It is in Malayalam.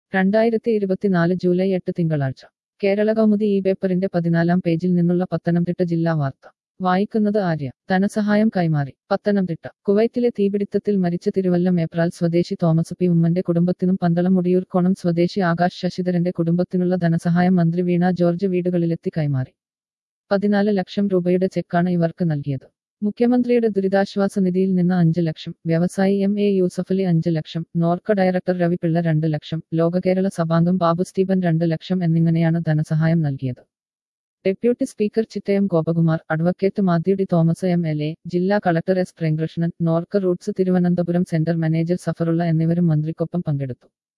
രണ്ടായിരത്തി ഇരുപത്തിനാല് ജൂലൈ എട്ട് തിങ്കളാഴ്ച കേരള കൗമുദി ഈ പേപ്പറിന്റെ പതിനാലാം പേജിൽ നിന്നുള്ള പത്തനംതിട്ട ജില്ലാ വാർത്ത വായിക്കുന്നത് ആര്യ ധനസഹായം കൈമാറി പത്തനംതിട്ട കുവൈറ്റിലെ തീപിടുത്തത്തിൽ മരിച്ച തിരുവല്ല മേപ്രാൽ സ്വദേശി തോമസ് പി ഉമ്മന്റെ കുടുംബത്തിനും പന്തളം മുടിയൂർക്കോണം സ്വദേശി ആകാശ് ശശിധരന്റെ കുടുംബത്തിനുള്ള ധനസഹായം മന്ത്രി വീണ ജോർജ് വീടുകളിലെത്തി കൈമാറി പതിനാല് ലക്ഷം രൂപയുടെ ചെക്കാണ് ഇവർക്ക് നൽകിയത് മുഖ്യമന്ത്രിയുടെ ദുരിതാശ്വാസ നിധിയിൽ നിന്ന് അഞ്ച് ലക്ഷം വ്യവസായി എം എ യൂസഫലി അഞ്ച് ലക്ഷം നോർക്ക ഡയറക്ടർ രവിപിള്ള രണ്ട് ലക്ഷം ലോകകേരള സഭാംഗം ബാബു സ്റ്റീഫൻ രണ്ട് ലക്ഷം എന്നിങ്ങനെയാണ് ധനസഹായം നൽകിയത് deputy speaker Chittayam Gopakumar advocate Mathew D Thomas M L A ജില്ലാ collector S Premkrishnan NORKA Roots Thiruvananthapuram centre manager Safarulla എന്നിവരും മന്ത്രിക്കൊപ്പം പങ്കെടുത്തു